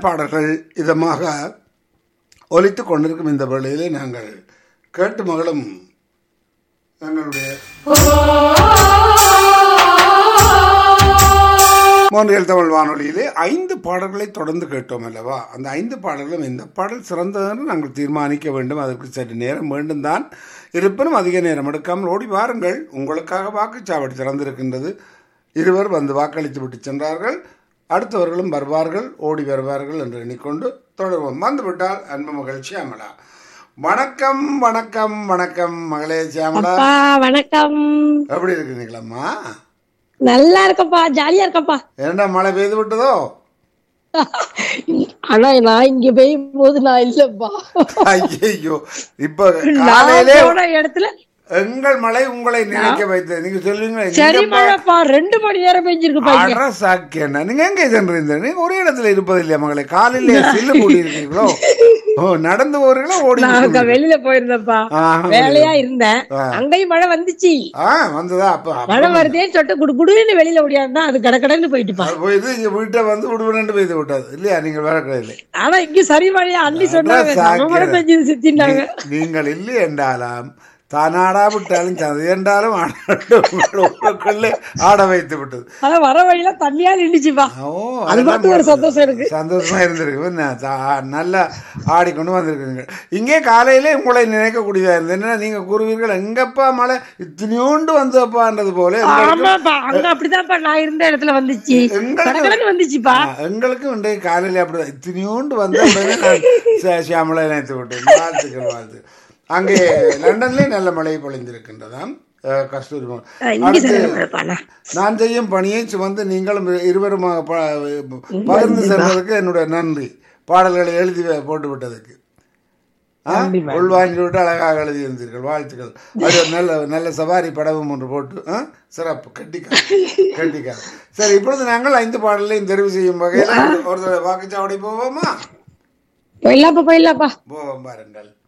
பாடல்கள் இதமாக ஒலித்துக் கொண்டிருக்கும் இந்த வேளையிலே நாங்கள் கேட்டு மகளும் எங்களுடைய மோன்றியல் தமிழ் வானொலியிலே ஐந்து பாடல்களை தொடர்ந்து கேட்டோம் அல்லவா அந்த ஐந்து பாடல்களும் இந்த பாடல் சிறந்ததென்று நாங்கள் தீர்மானிக்க வேண்டும் அதற்கு சற்று நேரம் வேண்டும் தான் இருப்பினும் அதிக நேரம் எடுக்காமல் ஓடி வாருங்கள் உங்களுக்காக வாக்குச்சாவடி திறந்திருக்கின்றது இருவர் வந்து வாக்களித்து விட்டு சென்றார்கள் அடுத்தவர்களும் வருவார்கள் ஓடி வருவார்கள் என்று எண்ணிக்கொண்டு தொடர்வோம் வந்துவிட்டால் அன்பு மகள் சியாமலா வணக்கம் வணக்கம் வணக்கம் மகளே சியாமலா அப்பா வணக்கம் எப்படி இருக்கிறீங்களம்மா நல்லா இருக்கப்பா ஜாலியா இருக்கப்பா ஏண்டா மழை பெய்து விட்டதோ ஆனா நான் இங்க பெய்யும் போது நான் இல்லப்பா ஐயோ இப்ப நான் காலையிலே போன இடத்துல எங்கள் மழை உங்களை நினைக்க வைத்தது நீங்க சொல்லுவீங்க சரி எங்க மழை மழைப்பா ரெண்டு மணி நேரம் பெஞ்சிருக்குப்பா இங்க அட சாக்கியண்ணா நீங்க எங்க சென்றீங்க நீங்க ஒரே இடத்துல இருப்பது இல்லையா மகளே காலையில சில்லு கூடி இருக்கீங்களோ ஓ நடந்து போறீங்களா ஓடி நான் அங்க வெளியில போயிருந்தேன்ப்பா ஆஹா, வேலையா இருந்தேன் ஆ. அங்கேயும் மழை வந்துச்சு ஆ வந்ததா அப்ப அப்ப மழை வருதேன்னு சொல்லிட்டு குடு குடுன்னு வெளியில ஓடியாருந்தா அது கடக்கடன்னு போயிட்டுப்பா அது போயிது இங்க வீட்டை வந்து விடுவிட்டு பெய்து விட்டது இல்லையா நீங்க வேற கிடையாது ஆனா இங்க சரி மழையா அள்ளி சொன்னாங்க நம்ம மழை பெஞ்சது சித்தினாங்க நீங்கள் இல்லை என்றாலாம் தானாடா விட்டாலும் சது என்றாலும் ஆடாட்டும் உங்களுக்குள்ளே ஆட வைத்து விட்டது ஆனா வர வழியில தண்ணியா நின்றுச்சுப்பா ஓ அது அதெல்லாம் மட்டும் ஒரு சந்தோஷம் இருக்கு சந்தோஷமா இருந்திருக்கு என்ன, சா- நல்லா ஆடிக்கொண்டு வந்திருக்குங்க இங்கே காலையிலே உங்களை நினைக்கக்கூடியதா இருந்தது என்ன நீங்க கூறுவீர்கள் எங்கப்பா மழை இத்தனையோண்டு வந்தப்பான்றது போல எங்களுக்கு- ஆமாப்பா அங்க அப்படிதான்ப்பா நான் இருந்த இடத்துல வந்துச்சு எங்களுக்கு- கடகடன்னு வந்துச்சுப்பா ஆ, எங்களுக்கும் இன்றைய காலையில அப்படிதான் இத்தனையோண்டு வந்த உடனே நான் ச- சியாமளை நினைத்து விட்டேன் வாழ்த்துக்கள் வாழ்த்து அங்கே லண்டன்லேயே நல்ல மழை பொழிந்திருக்கின்றதாம் அஹ், கஸ்தூரி ம- இங்க அடுத்து சரியான மழைப்பா நான். நான் செய்யும் பணியை சுமந்து நீங்களும் இருவருமாக ப- பகிர்ந்து செல்வதற்கு என்னுடைய நன்றி பாடல்களை எழுதி வே- போட்டு விட்டதுக்கு ஆ? உள்வாங்கி விட்டு அழகாக எழுதி இருந்தீர்கள் வாழ்த்துக்கள் அது ஒரு நல்ல நல்ல சவாரி படமும் ஒன்று போட்டு ஆ? சிறப்பு கட்டிக்கார் கட்டிக்கார் சரி இப்பொழுது நாங்கள் ஐந்து பாடலையும் தெரிவு செய்யும் வகையில் ஒரு தடவை வாக்குச்சாவடி போவோமா போயிடலாப்பா போயிடலாப்பா போவோம் பாருங்கள்